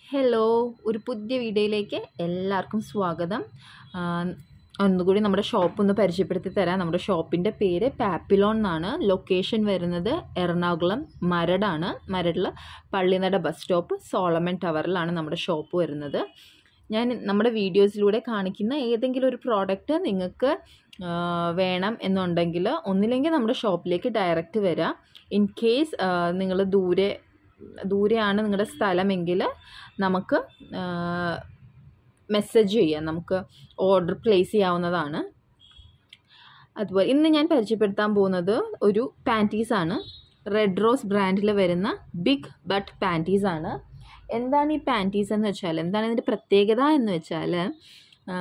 hello ഒരു പുതിയ വീഡിയോയിലേക്ക് എല്ലാവർക്കും സ്വാഗതം ആ, ഒന്നുകൂടി നമ്മുടെ ഷോപ്പ് ഒന്ന് പരിചയപ്പെടുത്തി തരാം നമ്മുടെ ഷോപ്പിൻ്റെ പേര് പാപ്പിലോൺ എന്നാണ് ലൊക്കേഷൻ വരുന്നത് എറണാകുളം മരടാണ് മരടിൽ പള്ളിനട ബസ് സ്റ്റോപ്പ് സോളമൻ ടവറിലാണ് നമ്മുടെ ഷോപ്പ് വരുന്നത് ഞാൻ നമ്മുടെ വീഡിയോസിലൂടെ കാണിക്കുന്ന ഏതെങ്കിലും ഒരു പ്രോഡക്റ്റ് നിങ്ങൾക്ക് ആ, വേണം എന്നുണ്ടെങ്കിൽ ഒന്നില്ലെങ്കിൽ നമ്മുടെ ഷോപ്പിലേക്ക് ഡയറക്റ്റ് വരാം ഇൻ കേസ് നിങ്ങൾ ദൂരെ ദൂരെയാണ് നിങ്ങളുടെ സ്ഥലമെങ്കിൽ നമുക്ക് മെസ്സേജ് ചെയ്യാം നമുക്ക് ഓർഡർ പ്ലേസ് ചെയ്യാവുന്നതാണ് അതുപോലെ ഇന്ന് ഞാൻ പരിചയപ്പെടുത്താൻ പോകുന്നത് ഒരു പാൻറ്റീസാണ് റെഡ് റോസ് ബ്രാൻഡിൽ വരുന്ന ബിഗ് ബട്ട് പാൻറ്റീസാണ് എന്താണ് ഈ പാൻറ്റീസ് എന്ന് വെച്ചാൽ എന്താണ് ഇതിൻ്റെ പ്രത്യേകത എന്ന് വെച്ചാൽ ആ,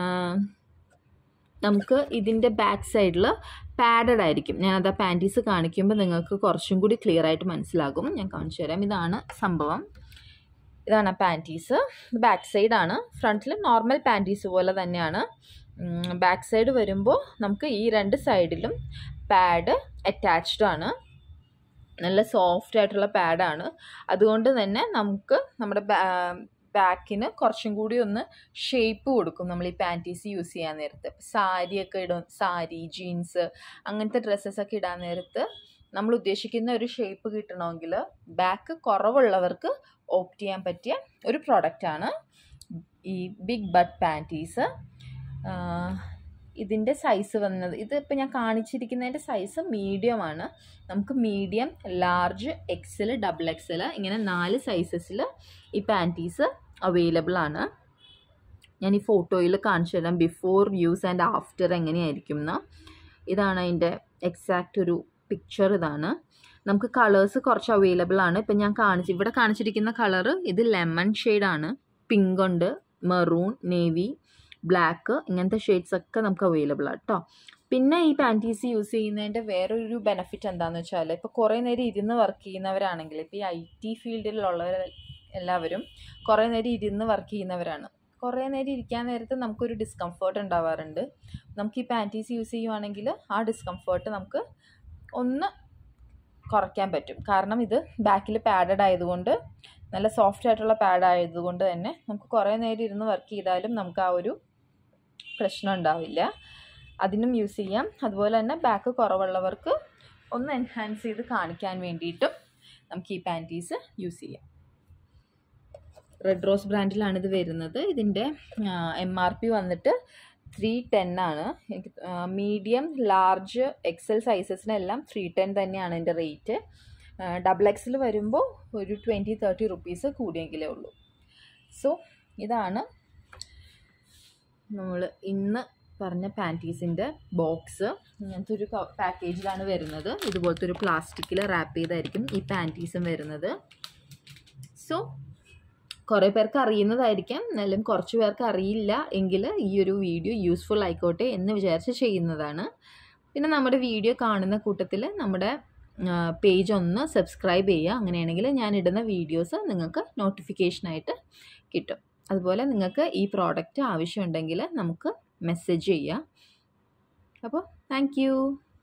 നമുക്ക് ഇതിൻ്റെ ബാക്ക് സൈഡിൽ പാഡഡ് ആയിരിക്കും ഞാനത് ആ പാൻറ്റീസ് കാണിക്കുമ്പോൾ നിങ്ങൾക്ക് കുറച്ചും കൂടി ക്ലിയർ ആയിട്ട് മനസ്സിലാകും ഞാൻ കാണിച്ചു തരാം ഇതാണ് സംഭവം ഇതാണ് ആ പാൻറ്റീസ് ബാക്ക് സൈഡാണ് ഫ്രണ്ടിൽ നോർമൽ പാൻറ്റീസ് പോലെ തന്നെയാണ് ബാക്ക് സൈഡ് വരുമ്പോൾ നമുക്ക് ഈ രണ്ട് സൈഡിലും പാഡ് അറ്റാച്ച്ഡ് ആണ് നല്ല സോഫ്റ്റ് ആയിട്ടുള്ള പാഡാണ് അതുകൊണ്ട് തന്നെ നമുക്ക് നമ്മുടെ ബാക്കിന് കുറച്ചും കൂടി ഒന്ന് ഷേപ്പ് കൊടുക്കും നമ്മൾ ഈ പാൻറ്റീസ് യൂസ് ചെയ്യാൻ നേരത്ത് സാരിയൊക്കെ ഇടും സാരി ജീൻസ് അങ്ങനത്തെ ഡ്രസ്സസൊക്കെ ഇടാൻ നേരത്ത് നമ്മൾ ഉദ്ദേശിക്കുന്ന ഒരു ഷേപ്പ് കിട്ടണമെങ്കിൽ ബാക്ക് കുറവുള്ളവർക്ക് ഓപ്റ്റ് ചെയ്യാൻ പറ്റിയ ഒരു പ്രോഡക്റ്റാണ് ഈ ബിഗ് ബട്ട് പാൻറ്റീസ് ഇതിൻ്റെ സൈസ് വന്നത് ഇത് ഇപ്പം ഞാൻ കാണിച്ചിരിക്കുന്നതിൻ്റെ സൈസ് മീഡിയം ആണ് നമുക്ക് medium large XL double XL ഇങ്ങനെ നാല് സൈസസിൽ ഈ പാൻറ്റീസ് അവൈലബിൾ ആണ് ഞാൻ ഈ ഫോട്ടോയിൽ കാണിച്ചു തരാം ബിഫോർ യൂസ് ആൻഡ് ആഫ്റ്റർ എങ്ങനെയായിരിക്കും എന്ന് ഇതാണ് അതിൻ്റെ എക്സാക്റ്റ് ഒരു പിക്ചർ ഇതാണ് നമുക്ക് കളേഴ്സ് കുറച്ച് അവൈലബിൾ ആണ് ഇപ്പം ഞാൻ കാണിച്ച് ഇവിടെ കാണിച്ചിരിക്കുന്ന കളറ് ഇത് ലെമൺ ഷെയ്ഡാണ് പിങ്ക് ഉണ്ട് മെറൂൺ നേവി ബ്ലാക്ക് ഇങ്ങനത്തെ ഷെയ്ഡ്സ് ഒക്കെ നമുക്ക് അവൈലബിൾ ആണ് കേട്ടോ പിന്നെ ഈ പാൻറ്റീസ് യൂസ് ചെയ്യുന്നതിൻ്റെ വേറൊരു ബെനിഫിറ്റ് എന്താണെന്ന് വെച്ചാൽ ഇപ്പോൾ കുറേ നേരം ഇരുന്ന് വർക്ക് ചെയ്യുന്നവരാണെങ്കിൽ ഇപ്പോൾ ഈ ഐ ടി ഫീൽഡിലുള്ളവർ എല്ലാവരും കുറേ നേരം ഇരുന്ന് വർക്ക് ചെയ്യുന്നവരാണ് കുറേ നേരം ഇരിക്കാൻ നേരത്ത് നമുക്കൊരു ഡിസ്കംഫേർട്ട് ഉണ്ടാവാറുണ്ട് നമുക്ക് ഈ പാൻറ്റീസ് യൂസ് ചെയ്യുവാണെങ്കിൽ ആ ഡിസ്കംഫേർട്ട് നമുക്ക് ഒന്ന് കുറയ്ക്കാൻ പറ്റും കാരണം ഇത് ബാക്കിൽ പാഡഡ് ആയതുകൊണ്ട് നല്ല സോഫ്റ്റ് ആയിട്ടുള്ള പാഡ് ആയതുകൊണ്ട് തന്നെ നമുക്ക് കുറേ നേരം ഇരുന്ന് വർക്ക് ചെയ്താലും നമുക്ക് ആ ഒരു പ്രശ്നം ഉണ്ടാവില്ല അതിനും യൂസ് ചെയ്യാം അതുപോലെ തന്നെ ബാക്ക് കുറവുള്ളവർക്ക് ഒന്ന് എൻഹാൻസ് ചെയ്ത് കാണിക്കാൻ വേണ്ടിയിട്ടും നമുക്ക് ഈ പാൻറ്റീസ് യൂസ് ചെയ്യാം റെഡ് റോസ് ബ്രാൻഡിലാണ് ഇത് വരുന്നത് ഇതിൻ്റെ എം ആർ പി വന്നിട്ട് ത്രീ ടെൻ ആണ് മീഡിയം ലാർജ് എക്സൽ സൈസസിനെല്ലാം ത്രീ ടെൻ തന്നെയാണ് ഇതിൻ്റെ റേറ്റ് ഡബിൾ എക്സിൽ വരുമ്പോൾ ഒരു ട്വൻറ്റി തേർട്ടി റുപ്പീസ് കൂടിയെങ്കിലേ ഉള്ളൂ സോ ഇതാണ് നമ്മൾ ഇന്ന് പറഞ്ഞ പാൻറ്റീസിൻ്റെ ബോക്സ് ഇങ്ങനത്തെ ഒരു പാക്കേജിലാണ് വരുന്നത് ഇതുപോലത്തെ ഒരു പ്ലാസ്റ്റിക്കിൽ റാപ്പ് ചെയ്തായിരിക്കും ഈ പാൻറ്റീസും വരുന്നത് സോ കുറേ പേർക്ക് അറിയുന്നതായിരിക്കാം എന്നാലും കുറച്ച് പേർക്ക് അറിയില്ല എങ്കിൽ ഈ ഒരു വീഡിയോ യൂസ്ഫുൾ ആയിക്കോട്ടെ എന്ന് വിചാരിച്ച് ചെയ്യുന്നതാണ് പിന്നെ നമ്മുടെ വീഡിയോ കാണുന്ന കൂട്ടത്തിൽ നമ്മുടെ പേജ് ഒന്ന് സബ്സ്ക്രൈബ് ചെയ്യുക അങ്ങനെയാണെങ്കിൽ ഞാൻ ഇടുന്ന വീഡിയോസ് നിങ്ങൾക്ക് നോട്ടിഫിക്കേഷനായിട്ട് കിട്ടും അതുപോലെ നിങ്ങൾക്ക് ഈ പ്രോഡക്റ്റ് ആവശ്യമുണ്ടെങ്കിൽ നമുക്ക് മെസ്സേജ് ചെയ്യാം അപ്പോൾ താങ്ക്